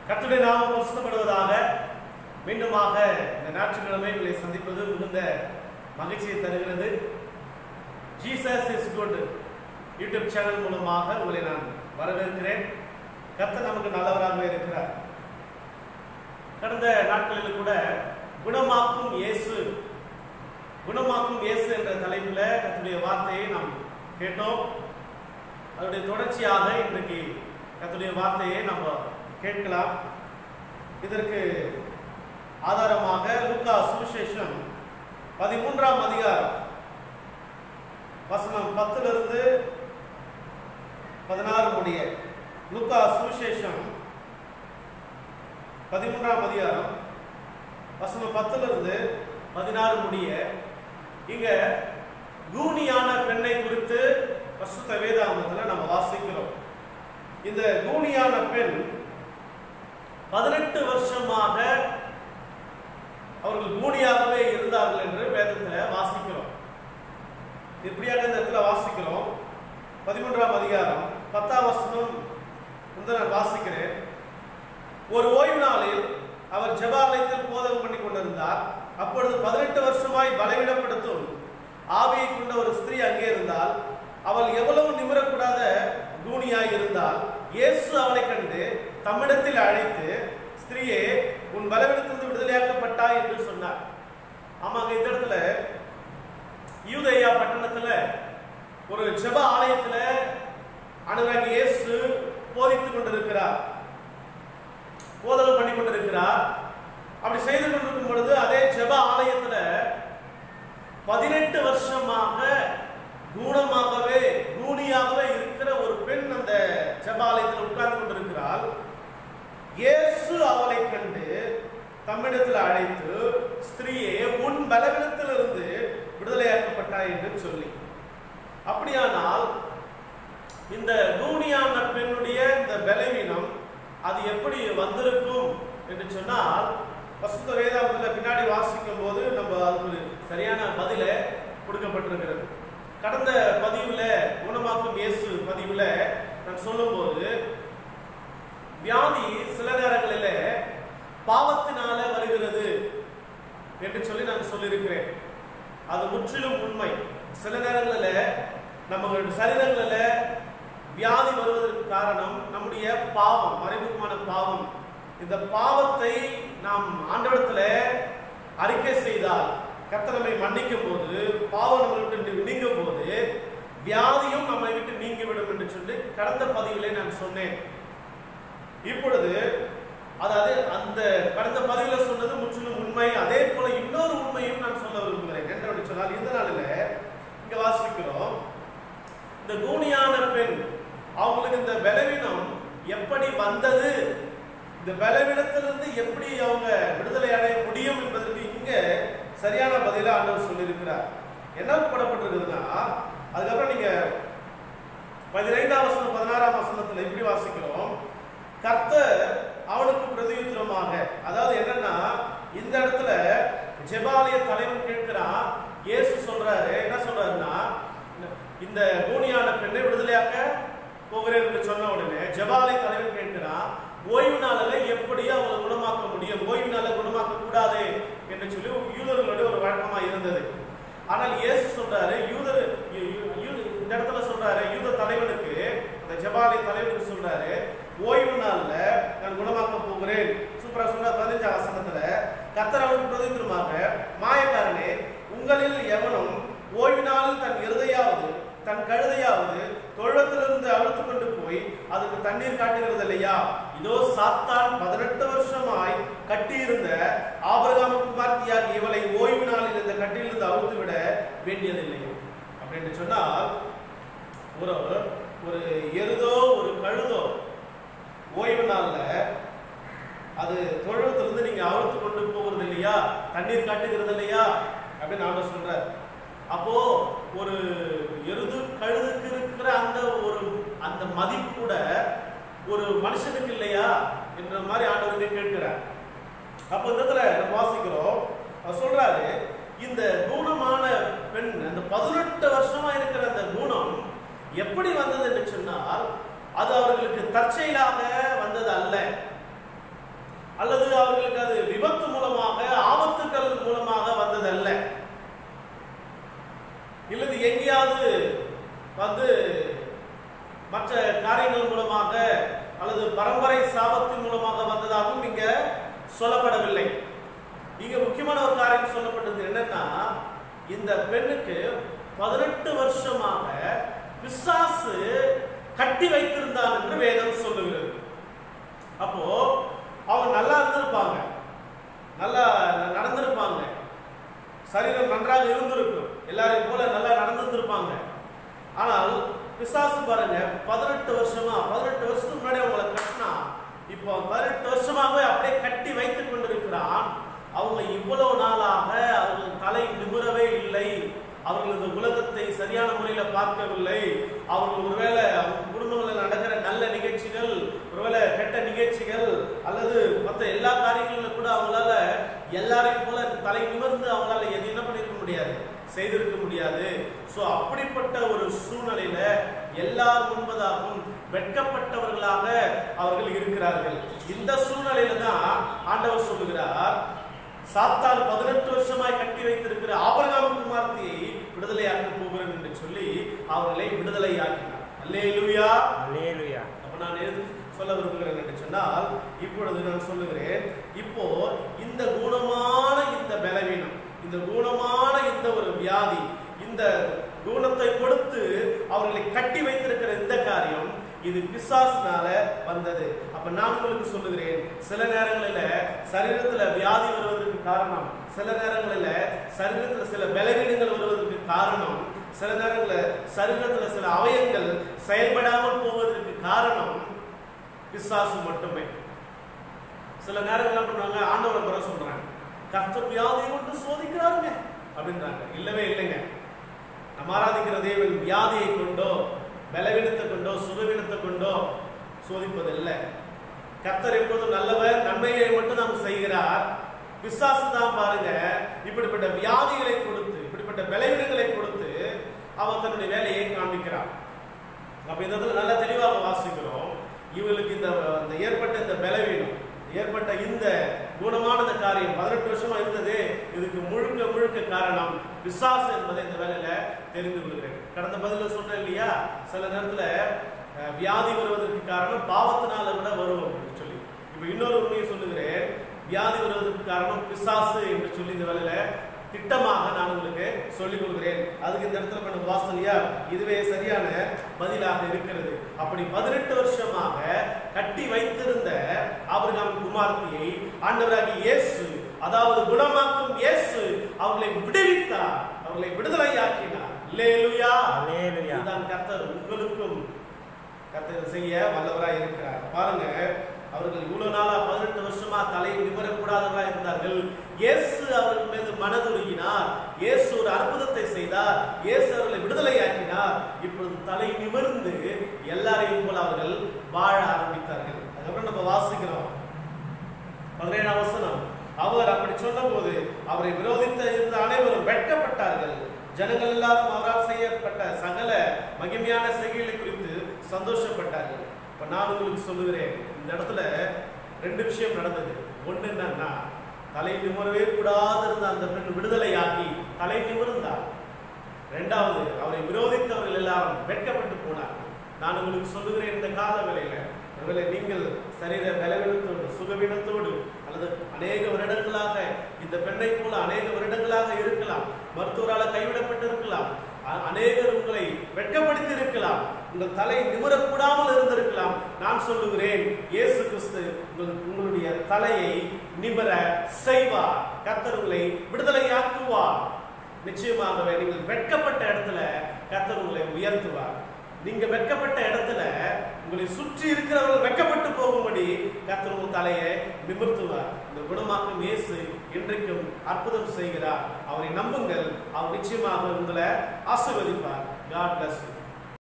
கர்த்தருடைய நாமம் பிரசுத்தப்படுவதாக மீண்டுமாக இந்த ஞாயிற்றுக்கிழமை உங்களை சந்திப்பது மிகுந்த மகிழ்ச்சியை தருகிறது Jesus is good YouTube channel மூலமாக உங்களை நான் வரவேற்கிறேன் கர்த்தர் நமக்கு நல்லவராகவே இருக்கிறார் கடந்த நாட்களில் கூட குணமாக்கும் இயேசு குணமாக்கும் இயேசு என்ற தலைப்பில் கர்த்தருடைய வார்த்தையை நாம் கேட்டோம் அதனுடைய தொடர்ச்சியாக இன்றைக்கு கர்த்தருடைய வார்த்தையை நம்ம கேட்கலாம் இதற்கு ஆதாரமாக லூக்கா சுவிசேஷம் பதிமூன்றாம் அதிகாரம் வசனம் பத்திலிருந்து பதினாறு முடிய லூக்கா சுவிசேஷம் பதிமூன்றாம் அதிகாரம் வசனம் பத்திலிருந்து பதினாறு முடிய இங்க கூனியான பெண்ணை குறித்து பசுத்த வேதாகமத்தில் நம்ம வாசிக்கிறோம் இந்த கூனியான பெண் பதினெட்டு வருஷமாக அவர்கள் கூனியாகவே இருந்தார்கள் என்று வேதத்தில் வாசிக்கிறோம் இப்படியாக இந்த இடத்துல வாசிக்கிறோம் பதிமூன்றாம் அதிகாரம் பத்தாம் வசனம் வந்து நான் வாசிக்கிறேன் ஒரு ஓய்வு நாளில் அவர் ஜெபாலயத்தில் போதகம் பண்ணி கொண்டிருந்தார் அப்பொழுது பதினெட்டு வருஷமாய் பலவீனப்படுத்தும் ஆவியை கொண்ட ஒரு ஸ்திரீ அங்கே இருந்தால் அவள் எவ்வளவு நிமிரக்கூடாத கூனியாய் இருந்தால் இயேசு அவளை கண்டு தம்மிடத்தில் அழைத்து ஸ்திரீயே உன் பலவீனத்திலிருந்து விடுதலையாக்கப்பட்டாய் என்று சொன்னார் ஆமாங்க இந்த இடத்துல யூதேயா பட்டணத்துல ஒரு ஜெப ஆலயத்துல அனுராகி இயேசு போதித்துக் கொண்டிருக்கிறார் போதகம் பண்ணி கொண்டிருக்கிறார் அப்படி செய்து கொண்டிருக்கும் பொழுது அதே ஜெப ஆலயத்துல பதினெட்டு வருஷமாக குணமாகவே கூனியாகவே இருக்கிற ஒரு பெண் அந்த ஜெப ஆலயத்தில் உட்கார்ந்து கொண்டிருக்கிறாள் இயேசு அவளை கண்டு தம்மிடத்தில் அழைத்து ஸ்திரீயே உன் பலவீனத்திலிருந்து விடுதலையாக்கப்பட்டாய் என்று சொல்லி அப்படியானால் இந்த கூனியான பெண்ணுடைய இந்த பலவீனம் அது எப்படி வந்திருக்கும் என்று சொன்னால் பசுத்த வேதாந்தத்தில் பின்னாடி வாசிக்கும் போது நம்ம அதுக்கு ஒரு சரியான பதில கொடுக்கப்பட்டிருக்கிறது கடந்த பதிவில் குணமாக்கும் இயேசு பதிவில் நான் சொல்லும்போது வியாதி சில நேரங்களில் பாவத்தினால வருகிறது என்று சொல்லி நான் சொல்லியிருக்கிறேன் அது முற்றிலும் உண்மை சில நேரங்களில் நம்ம சரீரங்களில் வியாதி வருவதற்கு காரணம் நம்முடைய பாவம் மறைமுகமான பாவம் இந்த பாவத்தை நாம் ஆண்டவரத்தில் அறிக்கை செய்தால் கர்த்தர் நம்மை மன்னிக்கும் போது பாவம் நம்மை விட்டு நீங்கும் போது வியாதியும் நம்மை விட்டு நீங்கிவிடும் என்று சொல்லி கடந்த பதிவிலே நான் சொன்னேன் இப்பொழுது அதாவது அந்த கடந்த பதிவில் சொன்னது முற்றிலும் உண்மை அதே போல இன்னொரு உண்மையும் நான் சொல்ல விரும்புகிறேன் என்று சொன்னால் இந்த நாளில் இங்க வாசிக்கிறோம் இந்த கூனியான பெண் அவங்களுக்கு இந்த பலவீனம் எப்படி வந்தது இந்த பலவீனத்திலிருந்து எப்படி அவங்க விடுதலை அடைய முடியும் என்பதற்கு இங்க சரியான பதில ஆண்டவர் சொல்லியிருக்கிறார் என்ன போடப்பட்டிருக்குதுன்னா அதுக்கப்புறம் நீங்க பதினைந்தாம் வசனம் பதினாறாம் வசனத்துல எப்படி வாசிக்கிறோம் கர்த்தர் அவனுக்கு பிரதியுத்தரமாக அதாவது என்னன்னா இந்த இடத்துல ஜெபாலய தலைவன் கேட்கிறான் இயேசு சொல்றாரு என்ன சொல்றாருன்னா இந்த கூனியான பெண்ணை விடுதலையாக்க போகிறேன் என்று சொன்ன உடனே ஜபாலை தலைவன் கேட்கிறான் ஓய்வு நாளில் எப்படி அவங்களை குணமாக்க முடியும் ஓய்வு நாளில் குணமாக்க கூடாது என்று சொல்லி யூதர்களுடைய ஒரு வழக்கமா இருந்தது ஆனால் இயேசு சொல்றாரு யூதர் இந்த இடத்துல சொல்றாரு யூத தலைவனுக்கு அந்த ஜபாலை தலைவனுக்கு சொல்றாரு ஓய்வு நாள்ல நான் குணமாக்க போகிறேன் சூப்பரா சொன்னார் பதினஞ்சாம் வசனத்துல கத்தர் அவனுக்கு பிரதித்திரமாக மாயக்காரனே உங்களில் எவனும் ஓய்வு நாளில் தன் இருதையாவது தன் கழுதையாவது தொழுவத்திலிருந்து அழுத்து கொண்டு போய் அதுக்கு தண்ணீர் காட்டுகிறது இல்லையா இதோ சாத்தான் பதினெட்டு வருஷமாய் கட்டியிருந்த ஆபரகாம குமார்த்தியாக இவளை ஓய்வு நாளில் இந்த கட்டிலிருந்து அவுத்து விட வேண்டியதில்லை அப்படின்னு சொன்னால் ஒரு ஒரு எருதோ ஒரு கழுதோ ஓய்வு நாள்ல அது தொழுவத்திலிருந்து நீங்க அவுத்து கொண்டு போகிறது இல்லையா தண்ணீர் காட்டுகிறது இல்லையா அப்படின்னு ஆண்டவர் சொல்றார் அப்போ ஒரு எருது கழுதுக்கு இருக்கிற அந்த ஒரு அந்த மதிப்பு கூட ஒரு மனுஷனுக்கு இல்லையா என்ற மாதிரி ஆண்டவருடைய கேட்கிறார் அப்போ இந்த இடத்துல நம்ம வாசிக்கிறோம் அவர் சொல்றாரு இந்த குணமான பெண் அந்த பதினெட்டு வருஷமா இருக்கிற அந்த குணம் எப்படி வந்தது என்று சொன்னால் அது அவர்களுக்கு தற்செயலாக வந்தது அல்ல விபத்து மூலமாக ஆபத்துக்கள் மூலமாக வந்ததல்ல இல்லது எங்கேயாவது வந்து மற்ற காரியங்கள் மூலமாக அல்லது பரம்பரை சாபத்தின் மூலமாக வந்ததாகவும் இங்க சொல்லப்படவில்லை இங்க முக்கியமான ஒரு காரியம் சொல்லப்பட்டது என்னன்னா இந்த பெண்ணுக்கு பதினெட்டு வருஷமாக பிசாசு கட்டி வைத்திருந்தான் என்று வேதம் சொல்லுகிறது அப்போ அவங்க நல்லா இருந்திருப்பாங்க நல்லா நடந்திருப்பாங்க சரீரம் நன்றாக இருந்திருக்கும் எல்லாரையும் போல நல்லா நடந்திருந்திருப்பாங்க ஆனால் பிசாசு பாருங்க பதினெட்டு வருஷமா பதினெட்டு வருஷத்துக்கு முன்னாடி அவங்கள கட்டினா இப்போ பதினெட்டு வருஷமாகவே அப்படியே கட்டி வைத்துக் கொண்டிருக்கிறான் அவங்க இவ்வளவு நாளாக அவர்கள் தலை நிமிரவே இல்லை அவர்கள் இந்த உலகத்தை சரியான முறையில பார்க்கவில்லை அவர்கள் ஒருவேளை அவங்க குடும்பங்களில் நடக்கிற நல்ல நிகழ்ச்சிகள் ஒருவேளை கெட்ட நிகழ்ச்சிகள் அல்லது மற்ற எல்லா காரியங்களிலும் கூட அவங்களால எல்லாரையும் போல தலை நிமிர்ந்து அவங்களால எது என்ன பண்ணிருக்க முடியாது செய்திருக்க முடியாது சோ அப்படிப்பட்ட ஒரு சூழ்நிலையில எல்லார் முன்பதாகவும் வெட்கப்பட்டவர்களாக அவர்கள் இருக்கிறார்கள் இந்த சூழ்நிலையில தான் ஆண்டவர் சொல்லுகிறார் சாத்தான் பதினெட்டு வருஷமாய் கட்டி வைத்திருக்கிற ஆபரகாம் குமார்த்தியை விடுதலையாக்க போகிறேன் என்று சொல்லி அவர்களை விடுதலையாக்கினார் அல்லேலூயா அல்லேலூயா அப்ப நான் எது சொல்ல விரும்புகிறேன் என்று சொன்னால் இப்பொழுது நான் சொல்லுகிறேன் இப்போ இந்த குணமான இந்த பலவீனம் இந்த குணமான இந்த ஒரு வியாதி இந்த குணத்தை கொடுத்து அவர்களை கட்டி வைத்திருக்கிற இந்த காரியம் இது பிசாசினால வந்தது அப்ப நான் உங்களுக்கு சொல்லுகிறேன் சில நேரங்களில சரீரத்துல வியாதி வருவதற்கு காரணம் சில நேரங்களில சரீரத்துல சில பலவீனங்கள் வருவதற்கு காரணம் சில நேரங்களில் சரீரத்துல சில அவயங்கள் செயல்படாமல் போவதற்கு காரணம் பிசாசு மட்டுமே சில நேரங்கள் என்ன பண்றாங்க ஆண்டவரை குறை சொல்றாங்க கர்த்தர் வியாதியை கொண்டு சோதிக்கிறாருங்க அப்படின்றாங்க இல்லவே இல்லைங்க நம்ம ஆராதிக்கிற தேவன் வியாதியை கொண்டோ பலவீனத்தை கொண்டோ சுகவீனத்தை கொண்டோ சோதிப்பதில்லை கர்த்தர் எப்போதும் நல்லவர் நன்மையை மட்டும் நாம் செய்கிறார் பிசாசு தான் பாருங்க இப்படிப்பட்ட வியாதிகளை கொடுத்து இப்படிப்பட்ட பலவீனங்களை கொடுத்து அவன் தன்னுடைய வேலையை காண்பிக்கிறான் அப்ப இந்த இடத்துல நல்லா தெளிவாக வாசிக்கிறோம் இவளுக்கு இந்த இந்த ஏற்பட்ட இந்த பலவீனம் ஏற்பட்ட இந்த குணமான இந்த காரியம் பதினெட்டு வருஷமா இருந்தது இதுக்கு முழுக்க முழுக்க காரணம் பிசாசு என்பதை இந்த வேலையில தெரிந்து கொள்கிறேன் கடந்த பதில சொன்னேன் இல்லையா சில நேரத்துல அஹ், வியாதி வருவதற்கு காரணம் பாவத்தினால கூட வரும் அப்படின்னு சொல்லி இப்ப இன்னொரு உண்மையை சொல்லுகிறேன் வியாதி வருவதற்கு காரணம் பிசாசு என்று சொல்லி இந்த வேலையில திட்டமாக நான் உங்களுக்கு சொல்லிக் கொடுக்கிறேன் அதுக்கு இந்த இடத்துல பண்ண வாசனையா இதுவே சரியான பதிலாக இருக்கிறது அப்படி பதினெட்டு வருஷமாக கட்டி வைத்திருந்த ஆபிரகாம் குமார்த்தியை ஆண்டவராகி இயேசு அதாவது குணமாக்கும் இயேசு அவர்களை விடுவித்தார் அவர்களை விடுதலையாக்கினார் லேலுயா அல்லேலூயா இதுதான் கர்த்தர் உங்களுக்கும் கர்த்தர் இதை செய்ய வல்லவராய் இருக்கிறார் பாருங்க அவர்கள் இவ்வளவு நாளா பதினெட்டு வருஷமா தலை நிமிரக்கூடாதவர்களா இருந்தார்கள் இயேசு அவர்கள் மீது மனதுருகினார் இயேசு ஒரு அற்புதத்தை செய்தார் இயேசு அவர்களை விடுதலையாக்கினார் இப்பொழுது தலை நிமிர்ந்து எல்லாரையும் போல அவர்கள் வாழ ஆரம்பித்தார்கள் அதுக்கப்புறம் நம்ம வாசிக்கிறோம் பதினேழாம் வசனம் அவர் அப்படி சொன்னபோது அவரை விரோதித்த இருந்த அனைவரும் வெட்கப்பட்டார்கள் ஜனங்கள் எல்லாரும் அவரால் செய்யப்பட்ட சகல மகிமையான செய்கைகளை குறித்து சந்தோஷப்பட்டார்கள் இப்ப நான் உங்களுக்கு சொல்லுகிறேன் இந்த இடத்துல ரெண்டு விஷயம் நடந்தது ஒண்ணு என்னன்னா தலை நிமிரவே கூடாது இருந்த அந்த பெண் விடுதலையாகி தலை நிமிர்ந்தார் ரெண்டாவது அவரை விரோதித்தவர்கள் எல்லாரும் வெட்கப்பட்டு போனார் நான் உங்களுக்கு சொல்லுகிறேன் இந்த கால வேளையில ஒருவேளை நீங்கள் சரீர பலவீனத்தோடு சுகவீனத்தோடு அல்லது அநேக வருடங்களாக இந்த பெண்ணை போல அநேக வருடங்களாக இருக்கலாம் மருத்துவரால கைவிடப்பட்டு இருக்கலாம் அ- அநேகர் உங்களை வெட்கப்படுத்தி இருக்கலாம் உங்கள் தலை நிமிரக்கூடாமல் இருந்திருக்கலாம் நான் சொல்லுகிறேன் இயேசு கிறிஸ்து உங்களுக்கு உங்களுடைய தலையை நிமிர செய்வார் கர்த்தர் உங்களை விடுதலையாக்குவார் நிச்சயமாகவே நீங்கள் வெட்கப்பட்ட இடத்துல கர்த்தர் உங்களை உயர்த்துவார் நீங்க வெட்கப்பட்ட இடத்துல உங்களை சுற்றி இருக்கிறவர்கள் வெட்கப்பட்டு போகும்படி கர்த்தர் உங்கள் தலையை நிமிர்த்துவார் இந்த குணமாக்கும் இயேசு இன்றைக்கும் அற்புதம் செய்கிறார் அவரை நம்புங்கள் அவர் நிச்சயமாக உங்களை ஆசீர்வதிப்பார் காட் bless you